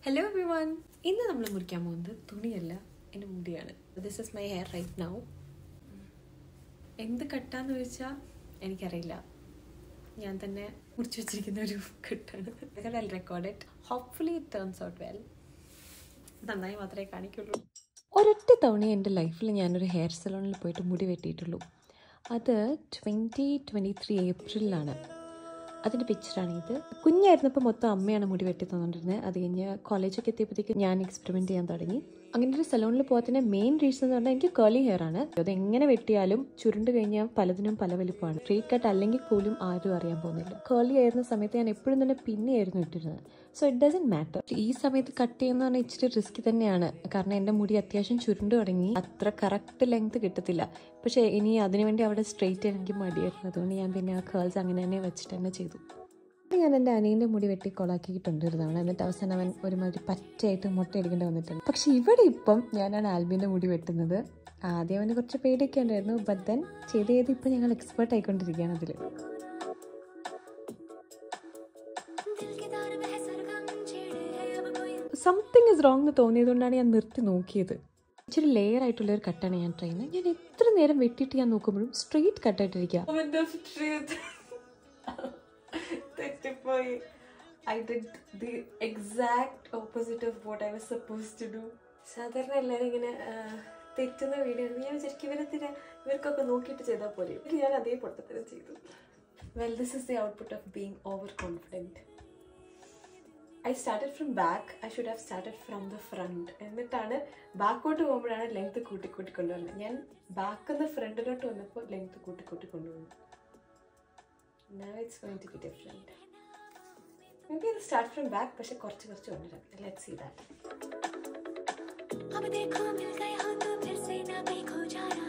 Hello every one ഇന്ന് നമ്മൾ മുറിക്കാൻ പോകുന്നത് തുണിയല്ല എൻ്റെ മുടിയാണ് this is my hair right now എന്ത് കട്ടാന്ന് ചോദിച്ചാൽ എനിക്കറിയില്ല ഞാൻ തന്നെ മുറിച്ച് വെച്ചിരിക്കുന്ന ഒരു കെട്ടാണ് well record it hopefully it turns out well നന്നായി മാത്രമേ കാണിക്കുള്ളൂ ഒരൊറ്റ തവണ എൻ്റെ ലൈഫിൽ ഞാനൊരു ഹെയർ സലോണിൽ പോയിട്ട് മുടി വെട്ടിയിട്ടുള്ളൂ അത് ട്വൻറ്റി ട്വൻറ്റി ത്രീ ഏപ്രിലാണ് അതിൻ്റെ പിക്ചറാണ് ഇത് കുഞ്ഞായിരുന്നപ്പോൾ മൊത്തം അമ്മയാണ് മുടി വെട്ടി തന്നുകൊണ്ടിരുന്നത് അത് കഴിഞ്ഞ് കോളേജൊക്കെ എത്തിയപ്പോഴത്തേക്ക് ഞാൻ എക്സ്പെരിമെൻറ്റ് ചെയ്യാൻ തുടങ്ങി അങ്ങനെ ഒരു സലോണിൽ പോകത്തിൻ്റെ മെയിൻ റീസൺ എന്ന് പറഞ്ഞാൽ എനിക്ക് കേളി ഹെയർ ആണ് അത് എങ്ങനെ വെട്ടിയാലും ചുരുണ്ട് കഴിഞ്ഞാൽ പലതിനും പല വലിപ്പമാണ് സ്ട്രീറ്റ് കട്ട് അല്ലെങ്കിൽ പോലും ആരും അറിയാൻ പോകുന്നില്ല കേളി ആയിരുന്ന സമയത്ത് ഞാൻ എപ്പോഴും തന്നെ പിന്നെയായിരുന്നു ഇട്ടിരുന്നത് സോ ഇറ്റ് ഡസൻ മാറ്റർ ഈ സമയത്ത് കട്ട് ചെയ്യുന്ന പറഞ്ഞാൽ ഇച്ചിരി റിസ്ക് തന്നെയാണ് കാരണം എൻ്റെ മുടി അത്യാവശ്യം ചുരുണ്ട് തുടങ്ങി അത്ര കറക്റ്റ് ലെങ്ത് കിട്ടത്തില്ല പക്ഷേ ഇനി അതിനുവേണ്ടി അവിടെ സ്ട്രെയിറ്റ് ചെയ്യാൻ എനിക്ക് മടിയായിരുന്നു അതുകൊണ്ട് ഞാൻ പിന്നെ ആ കേൾസ് അങ്ങനെ തന്നെ വെച്ചിട്ട് തന്നെ ചെയ്തു ഞാൻ എൻ്റെ അനിയൻ്റെ മുടി വെട്ടി കൊളാക്കിയിട്ടുണ്ട് ഒരു തവണ എന്നിട്ട് അവസാനം അവൻ ഒരുമാതിരി പച്ചയായിട്ട് മുട്ടയടിക്കേണ്ടി വന്നിട്ടുണ്ട് പക്ഷെ ഇവിടെ ഇപ്പം ഞാനാണ് ആൽബിൻ്റെ മുടി വെട്ടുന്നത് ആദ്യം അവന് കുറച്ച് പേടിയൊക്കെ ഉണ്ടായിരുന്നു ബട്ട് ദെൻ ചെയ്ത് ചെയ്ത് ഇപ്പം ഞങ്ങൾ എക്സ്പേർട്ട് ആയിക്കൊണ്ടിരിക്കുകയാണ് അതിൽ സംതിങ് ഇസ് റോങ് എന്ന് തോന്നിയതുകൊണ്ടാണ് ഞാൻ നിർത്തി നോക്കിയത് ഇച്ചിരി ലെയർ ആയിട്ടുള്ള ഒരു കട്ടാണ് ഞാൻ ട്രൈ ചെയ്യുന്നത് ഞാൻ എത്ര നേരം വെട്ടിയിട്ട് ഞാൻ നോക്കുമ്പോഴും സ്ട്രെയിറ്റ് കട്ടായിട്ടിരിക്കുക തെറ്റിപ്പോയി I did the exact opposite of what I was suppose to do സാധാരണ എല്ലാവരും ഇങ്ങനെ തെറ്റുന്ന വീഡിയോ ഞാൻ വിചാരിക്കും ഇവരെത്തിനെ ഇവർക്കൊക്കെ നോക്കിയിട്ട് ചെയ്താൽ പോലെ ഇത് ഞാൻ അതേ പൊട്ടത്തരം ചെയ്തു well this is the output of being over confident I started from back I should have started from the front എന്നിട്ടാണ് ബാക്കോട്ട് പോകുമ്പോഴാണ് ലെങ്ത് കൂട്ടി കൂട്ടി കൊണ്ടുവരുന്നത് ഞാൻ ബാക്കിൽ നിന്ന് ഫ്രണ്ടിലോട്ട് വന്നപ്പോൾ ലെങ്ത് കൂട്ടി കൂട്ടി കൊണ്ടുവന്നു Now it's going to be different. Maybe I'll start from back, പക്ഷെ കുറച്ച് കുറച്ച് കൊണ്ടുവരാം ലെറ്റ് സീ ദാറ്റ് अब देखो मिल गए हो तो फिर से ना कहीं खो जाना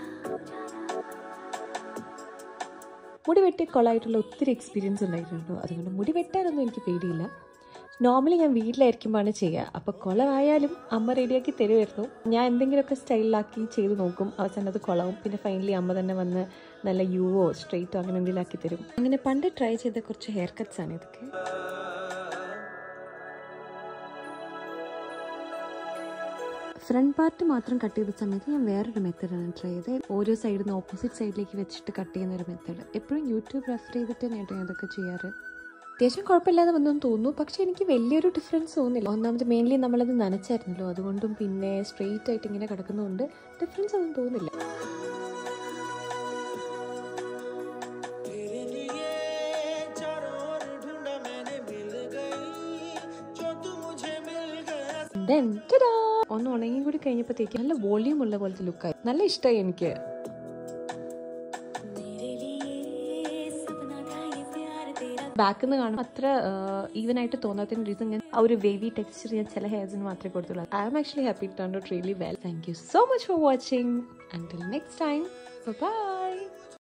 മുടി വെട്ടി കൊള്ളായിട്ടുള്ള ഒത്തിരി എക്സ്പീരിയൻസ് ഉണ്ടായിട്ടുണ്ട് അതുകൊണ്ട് മുടി വെട്ടാനൊന്നും എനിക്ക് പേടിയില്ല നോർമലി ഞാൻ വീട്ടിലായിരിക്കുമ്പോഴാണ് ചെയ്യുക അപ്പോൾ കുളമായാലും അമ്മ റെഡിയാക്കി തരുമായിരുന്നു ഞാൻ എന്തെങ്കിലുമൊക്കെ സ്റ്റൈലിലാക്കി ചെയ്ത് നോക്കും അവസാനം അത് കുളവും പിന്നെ ഫൈനലി അമ്മ തന്നെ വന്ന് നല്ല യുവോ സ്ട്രെയിറ്റോ അങ്ങനെ എന്തെങ്കിലും ആക്കി തരും അങ്ങനെ പണ്ട് ട്രൈ ചെയ്ത കുറച്ച് ഹെയർ കട്ട്സ് ആണ് ഇതൊക്കെ ഫ്രണ്ട് പാർട്ട് മാത്രം കട്ട് ചെയ്ത സമയത്ത് ഞാൻ വേറൊരു മെത്തേഡാണ് ട്രൈ ചെയ്തത് ഓരോ സൈഡിൽ നിന്ന് ഓപ്പോസിറ്റ് സൈഡിലേക്ക് വെച്ചിട്ട് കട്ട് ചെയ്യുന്ന ഒരു മെത്തേഡ് എപ്പോഴും യൂട്യൂബ് റെഫർ ചെയ്തിട്ട് തന്നെയാട്ടോ ഞാൻ ഇതൊക്കെ ചെയ്യാറ് അത്യാവശ്യം കുഴപ്പമില്ലാതെ വന്നെന്ന് തോന്നുന്നു പക്ഷെ എനിക്ക് വലിയൊരു ഡിഫറൻസ് തോന്നുന്നില്ല ഒന്നാമത് മെയിൻലി നമ്മളത് നനച്ചായിരുന്നല്ലോ അതുകൊണ്ടും പിന്നെ സ്ട്രെയിറ്റ് ആയിട്ട് ഇങ്ങനെ കിടക്കുന്നതുകൊണ്ട് ഡിഫറൻസ് ഒന്നും തോന്നുന്നില്ല तेरे लिए चारों ओर ढूंढा मैंने मिल गई जो तू मुझे मिल गया Then, ta-da! ഒന്ന് ഉണങ്ങി കൂടി കഴിഞ്ഞപ്പോഴത്തേക്ക് നല്ല വോളിയം ഉള്ള പോലത്തെ ലുക്കായി നല്ല ഇഷ്ടമായി എനിക്ക് मेरे लिए सपना था ये प्यार तेरा ബാക്കിൽ നിന്ന് കാണും അത്ര ഈവൻ ആയിട്ട് തോന്നാത്തതിന് റീസൺ ഞാൻ ആ ഒരു വേവി ടെക്സ്ചർ ഞാൻ ചില ഹെയർസിന് മാത്രമേ കൊടുത്തുള്ളൂ I am actually happy turn out really well thank you so much for watching until next time by